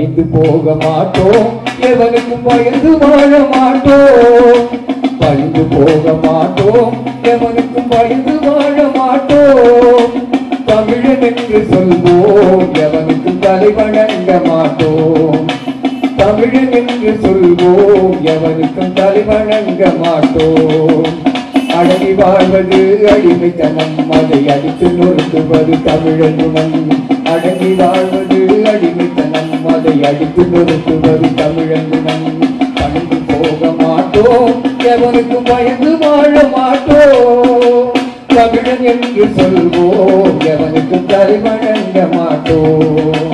பயந்து போக மாட்டோம் எவனுக்கும் பயந்து வாழ மாட்டோம் பயந்து போக மாட்டோம் எவனுக்கும் பயந்து வாழ மாட்டோம் தமிழன் என்று சொல்வோம் எவனுக்கும் தலை வணங்க மாட்டோம் தமிழன் என்று சொல்வோம் எவனுக்கும் தலை வணங்க மாட்டோம் அடங்கி வாழ்வது அடிமைத்தனம் அதை அடித்து நொறுக்குவது தமிழன் குணம் அடங்கி வாழ்வது அடிமைத்தனம் அதை அடித்து நொறுக்குவது தமிழன் குணம் பணிந்து போக மாட்டோம் எவனுக்கும் பயந்து வாழ மாட்டோம் தமிழன் என்று சொல்வோம் எவனுக்கும் தலை வணங்க மாட்டோம்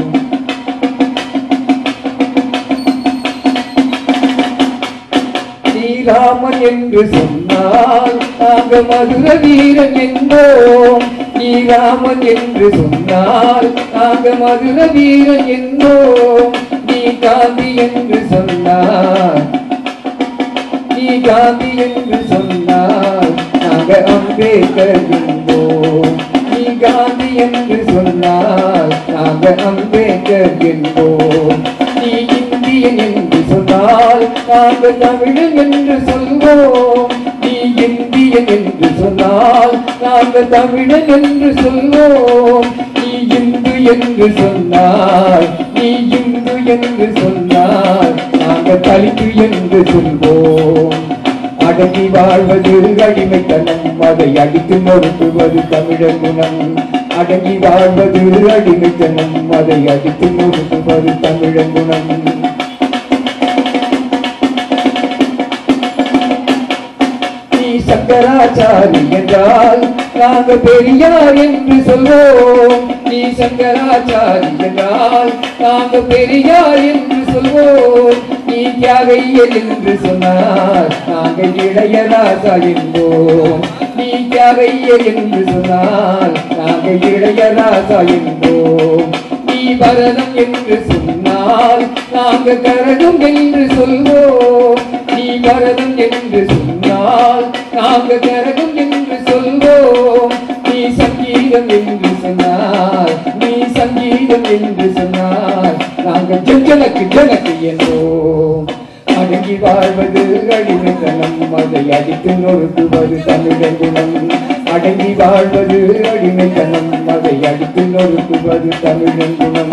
ஸ்ரீராமன் என்று சொன்னால் நாங்க மதுர வீரன் என்போம் ஸ்ரீராமன் என்று சொன்னால் நாங்க மதுர வீரன் என்போம் நீ காந்தி என்று சொன்னால் நீ காந்தி என்று சொன்னால் நாங்க அம்பேத்கர் என்போம் நீ காந்தி என்று சொன்னால் நாங்க அம்பேத்கர் என்போம் நீ இந்தியன் என்று சொன்னால் நாங்க தமிழன் என்று சொல்வோம் நீ இந்தியன் என்று சொன்னால் நாங்க தமிழன் என்று சொல்வோம் நீ இந்து என்று சொன்னால் நீ இந்து என்று சொன்னால் நாங்க தலித்து என்று சொல்வோம் அடங்கி வாழ்வது அடிமைத்தனம் அதை அடித்து நொறுக்குவது தமிழர் குணம் அடங்கி வாழ்வது அடிமைத்தனம் அதை அடித்து நொறுக்குவது தமிழர் குணம் நீ சங்கராச்சாரி என்றால் நாங்க பெரியார் என்று சொல்வோம் நீ சங்கராச்சாரி என்றால் நாங்க பெரியார் என்று சொல்வோம் நீ தியாகையர் என்று சொன்னார் நாங்கள் இளையராசா என்போம் நீ தியாகையர் என்று சொன்னால் நாங்கள் இளையராசா என்போம் நீ பரதம் என்று சொன்னால் நாங்கள் கரகம் என்று சொல்வோம் நீ பரதம் என்று சொன்னால் நாங்கள் கரகம் என்று சொல்வோம் நீ சங்கீதம் என்று சொன்னால் நீ சங்கீதம் என்று சொன்னால் நாங்கள் ஜனக்கு ஜனக்கு என்போம் அடங்கி வாழ்வது அடிமைத்தனம் அதை அடித்து நொறுக்குவது தமிழன் குணம் அடங்கி வாழ்வது அடிமைத்தனம் அதை அடித்து நொறுக்குவது தமிழன் குணம்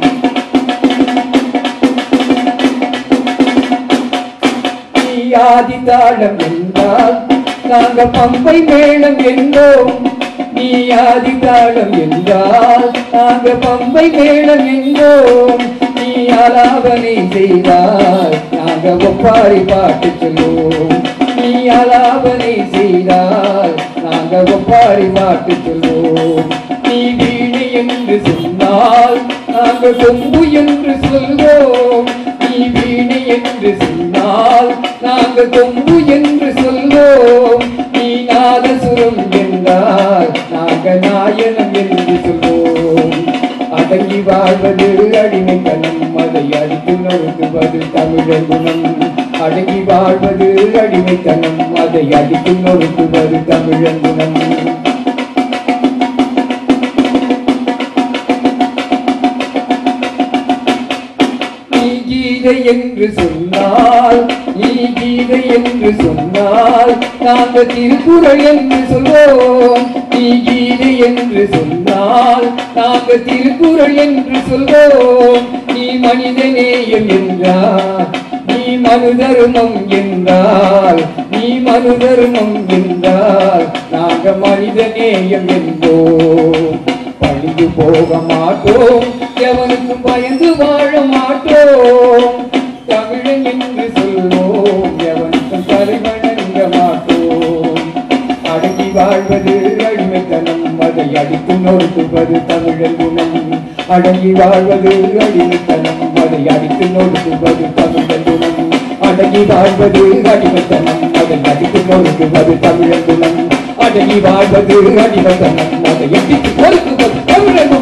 நீ ஆதி தாளம் என்றால் நாங்க பம்பை மேளம் என்றோம் நீ ஆதி தாளம் என்றால் நாங்க பம்பை மேளம் என்றோம் நீ அலாபனை செய்தால் நாங்க ஒப்பாரி பாட்டு சொல்லுவோம் நீ அலாபனை செய்தால் நாங்க ஒப்பாரி பாட்டு சொல்லுவோம் நீ வீணை என்று சொன்னால் நாங்க கொம்பு என்று சொல்வோம் நீ வீணை என்று சொன்னால் நாங்க கொம்பு என்று சொல்வோம் நீ நாதசுரம் என்றால் நாங்க நாயனம் என்று சொல்வோம் அடங்கி வாழ்வது அடிமைத்தனம் அதை அடித்து நொறுக்குவது தமிழர் குணம் அடங்கி வாழ்வது அடிமைத்தனம் அதை அடித்து நொறுக்குவது தமிழர் குணம் நீ கீதை என்று சொன்னால் நீ கீதை என்று சொன்னால் நாங்கள் திருக்குறள் என்று சொல்வோம் நீ கீதை என்று சொன்னால் நாங்கள் திருக்குறள் என்று சொல்வோம் நீ மனிதநேயம் என்றால் நீ மனு தர்மம் என்றால் நீ மனு தர்மம் என்றால் நாங்க மனிதநேயம் என்போம் பழிந்து போக மாட்டோம் எவனுக்கும் பயந்து வாழ மாட்டோம் தமிழன் என்று சொல்வோம் எவனுக்கும் தலைவணங்க மாட்டோம் அடங்கி வாழ்வது அடிமைத்தனம் அதை அடித்து நொறுக்குவது தமிழன் குணம் அடங்கி வாழ்வது அடிமைத்தனம் அதை அடித்து நொறுக்குவது தமிழன் குணம் அடங்கி வாழ்வது அடிமைத்தனம் அதை அடித்து நொறுக்குவது தமிழன் குணம் அடங்கி வாழ்வது அடிமைத்தனம் அதை அடித்து நொறுக்குவது தமிழன் குணம்